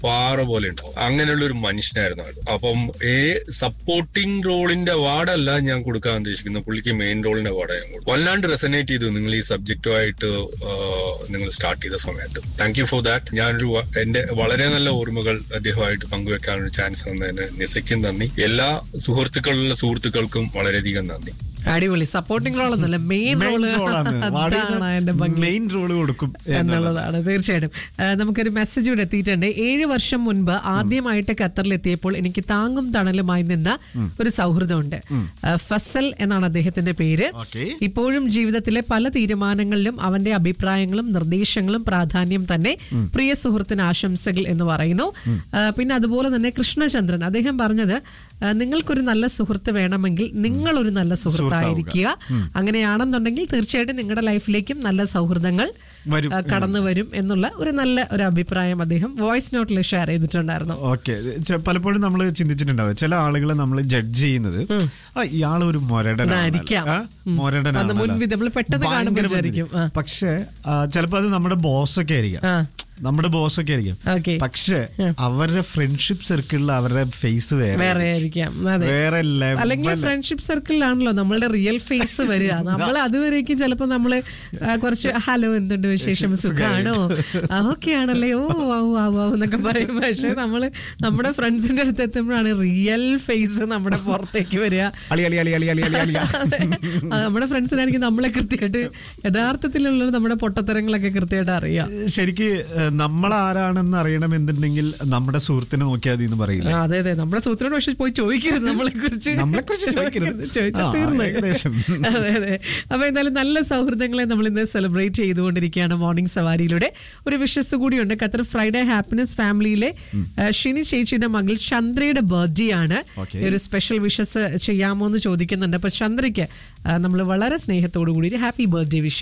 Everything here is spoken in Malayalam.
പാറ പോലെ ഉണ്ടാവും അങ്ങനെയുള്ള ഒരു മനുഷ്യനായിരുന്നു അയാൾ അപ്പം ഏ സപ്പോർട്ടിംഗ് റോളിന്റെ അവാർഡല്ല ഞാൻ കൊടുക്കാൻ ഉദ്ദേശിക്കുന്നത് പുള്ളിക്ക് മെയിൻ റോളിന്റെ അവാർഡ് ഞാൻ കൊടുക്കും വല്ലാണ്ട് റെസനേറ്റ് ചെയ്തു നിങ്ങൾ ഈ സബ്ജക്റ്റുമായിട്ട് നിങ്ങൾ സ്റ്റാർട്ട് ചെയ്ത സമയത്ത് താങ്ക് യു ഫോർ ദാറ്റ് ഞാനൊരു വ- എന്റെ വളരെ നല്ല ഓർമ്മകൾ അദ്ദേഹമായിട്ട് പങ്കുവെക്കാനൊരു ചാൻസ് തന്നതിന് നിസയ്ക്കും നന്ദി എല്ലാ സുഹൃത്തുക്കളുള്ള സുഹൃത്തുക്കൾക്കും വളരെയധികം നന്ദി അടിപൊളി സപ്പോർട്ടിംഗ് റോൾ എന്നല്ല മെയിൻ റോള് അതാണ് അതിന്റെ ഭംഗി മെയിൻ റോള് കൊടുക്കും എന്നുള്ളതാണ് തീർച്ചയായിട്ടും ആ, നമുക്കൊരു മെസ്സേജ് ഇവിടെ എത്തിയിട്ടുണ്ട് ഏഴ് വർഷം മുൻപ് ആദ്യമായിട്ട് ഖത്തറിലെത്തിയപ്പോൾ എനിക്ക് താങ്ങും തണലുമായി നിന്ന ഒരു സൗഹൃദമുണ്ട് ആ, ഫസൽ എന്നാണ് അദ്ദേഹത്തിന്റെ പേര് ഓക്കേ. ഇപ്പോഴും ജീവിതത്തിലെ പല തീരുമാനങ്ങളിലും അവന്റെ അഭിപ്രായങ്ങളും നിർദ്ദേശങ്ങളും പ്രാധാന്യം തന്നെ പ്രിയ സുഹൃത്തിന് ആശംസകൾ എന്ന് പറയുന്നു ആ, പിന്നെ അതുപോലെ തന്നെ കൃഷ്ണചന്ദ്രൻ അദ്ദേഹം പറഞ്ഞത് ആ, നിങ്ങൾക്കൊരു നല്ല സുഹൃത്ത് വേണമെങ്കിൽ നിങ്ങൾ ഒരു നല്ല സുഹൃത്തായിരിക്കുക അങ്ങനെയാണെന്നുണ്ടെങ്കിൽ തീർച്ചയായിട്ടും നിങ്ങളുടെ ലൈഫിലേക്കും നല്ല സൗഹൃദങ്ങൾ വരും. ആ, കടന്നു വരും എന്നുള്ള ഒരു നല്ല ഒരു അഭിപ്രായം അദ്ദേഹം വോയിസ് നോട്ടിൽ ഷെയർ ചെയ്തിട്ടുണ്ടായിരുന്നു ഓക്കെ പലപ്പോഴും നമ്മൾ ചിന്തിച്ചിട്ടുണ്ടാവും ചില ആളുകളെ നമ്മൾ ജഡ്ജ് ചെയ്യുന്നത് ആ ഇയാൾ ഒരു ആയിരിക്കാം. മൊരടനാണ് അത് മുൻപ് നമ്മൾ പെട്ടെന്ന് കാണുമ്പോൾ വിചാരിക്കും. ആ. പക്ഷെ ചിലപ്പോ അത് നമ്മുടെ ബോസൊക്കെ ആയിരിക്കാം ആ. നമ്മുടെ ബോസൊക്കെ ആയിരിക്കും Okay. പക്ഷെ അവരുടെ ഫ്രണ്ട്ഷിപ്പ് സർക്കിളിൽ അവരുടെ ഫേസ് വേറെ വേറെ ആയിരിക്കാം അതെ വേറെ level. അല്ലെങ്കിൽ ഫ്രണ്ട്ഷിപ്പ് സർക്കിളിലാണല്ലോ നമ്മളുടെ റിയൽ ഫേസ് വരിക നമ്മൾ അതുവരേക്കും ചിലപ്പോ നമ്മള് ആ, കുറച്ച് ഹലോ എന്തുണ്ട് വിശേഷം സുഖാണോ ഓക്കെ ആണല്ലേ ഓ വാവ് വാവ് വാവ് എന്നൊക്കെ പറയും പക്ഷെ നമ്മള് നമ്മുടെ ഫ്രണ്ട്സിന്റെ അടുത്ത് എത്തുമ്പോഴാണ് റിയൽ ഫേസ് നമ്മുടെ പുറത്തേക്ക് വരിക അളി അളി അളി അളി അളി അളി അളി അതെ. ആ, നമ്മുടെ ഫ്രണ്ട്സിനാണെങ്കിൽ നമ്മളെ കൃത്യമായിട്ട് യഥാർത്ഥത്തിലുള്ള നമ്മുടെ പൊട്ടത്തരങ്ങളൊക്കെ കൃത്യമായിട്ട് അറിയാം ശരിക്ക് നമ്മൾ ആരാണെന്ന് അറിയണമെന്നുണ്ടെങ്കിൽ നമ്മുടെ സുഹൃത്തിനെ നോക്കിയാൽ മതി എന്ന് പറയില്ല ആ, അതെ അതെ നമ്മുടെ സുഹൃത്തിനോട് പക്ഷെ പോയി ചോദിക്കരുത് നമ്മളെ കുറിച്ച് നമ്മളെക്കുറിച്ച് ചോദിക്കരുത്. ചോദിച്ചാൽ ആ, തീർന്നു ഏകദേശം. അതെ അതെ അപ്പൊ എന്തായാലും നല്ല സൗഹൃദങ്ങളെ നമ്മൾ ഇന്ന് സെലിബ്രേറ്റ് ചെയ്തുകൊണ്ടിരിക്കുകയാണ് മോർണിംഗ് സവാരിയിലൂടെ ഒരു വിശ്വസ് കൂടിയുണ്ട് ഖത്തർ ഫ്രൈഡേ ഹാപ്പിനെസ് ഫാമിലിയിലെ ആ, ഷിനി ചേച്ചിയുടെ മകൾ ചന്ദ്രയുടെ ബർത്ത്ഡേ ആണ് Okay. ഈ ഒരു സ്പെഷ്യൽ വിഷസ് ചെയ്യാമോ എന്ന് ചോദിക്കുന്നുണ്ട് അപ്പൊ ചന്ദ്രയ്ക്ക് നമ്മൾ വളരെ സ്നേഹത്തോടു കൂടി ഒരു ഹാപ്പി ബർത്ത്ഡേ വിഷ്